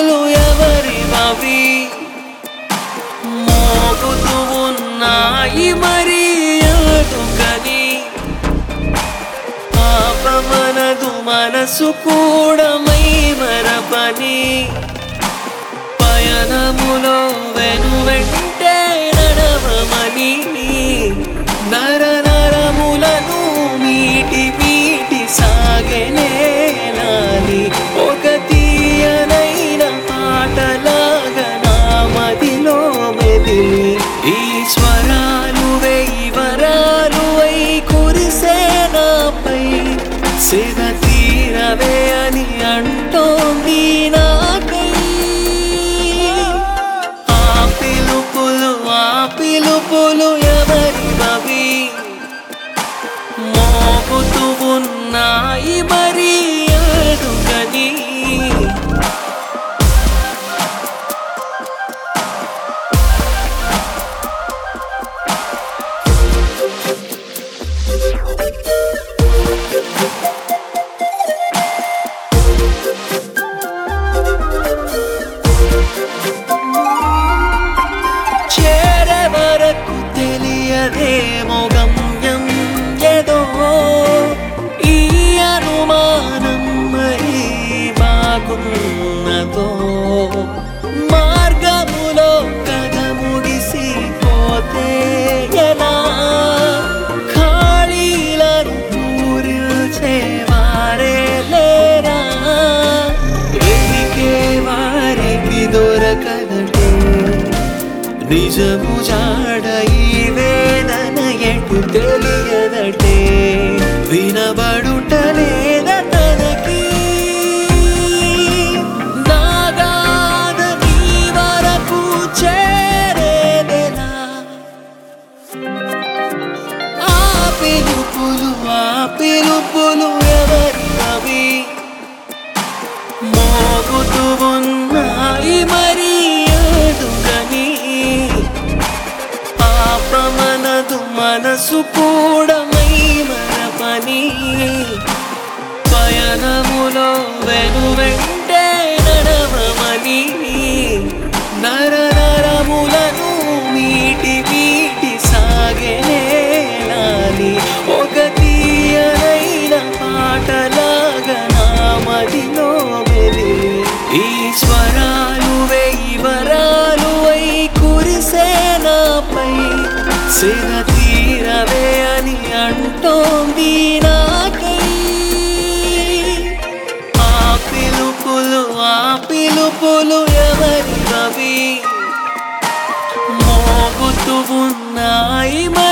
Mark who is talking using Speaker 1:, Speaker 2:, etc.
Speaker 1: పిలుపులు ఎవరివవి మోగుతూ ఉన్నాయి మరి ఎందుకని పాపమనదు మనసు కూడా మై మరపని పయనములో వెను వెంటే నడవమని నర నరములను మీటి మీటి సాగనేలాలి ఒక తీయనైన పాటలాగా నా మదిలో మెదిలి ఈ స్వరాలు వెయ్యి వరాలు వై కురిసే నాపై సిగ తీరవే అని అంటోంది నాకై ఆ పిలుపులు ఆ పిలుపులు ఎవరివవి మోగుతూ ఉన్నాయి మరి ఎదుగని చేరే వరకు తెలియదేమో గమ్యం ఏదో ఈ అనుమానం మరి బాగున్నదో మార్గములో కథ ముగిసిపోతే ఎలా ఖాళీలను పూరించేవారే లేరా వెతికే వారికి దొరకదటే నిజము జాడ ఈ వేదన ఎటు తెలియదటే వినబడుట లేద తనకి నాగాద నీ వరకు చేరేదెలా ఆ పిలుపులు ఆ పిలుపులు ఎవరివి మోగుతూ ఉన్నాయి మరి ఎదుగని పాపమనదు మనసు కూడా మై మరపని పయనములో వెను వెంటే నడవమని నర నరములను మీటి మీటి సాగేలాలి ఒక తీయనైన పాటలాగా నా మదిలో మెదిలి ఈ స్వరాలు వెయ్యి వరాలు వై కురిసే నాపై సిగ తీరవే అని అంటోంది నాకై ఆ పిలుపులు ఆ పిలుపులు ఎవరివవి మోగుతూ ఉన్నాయి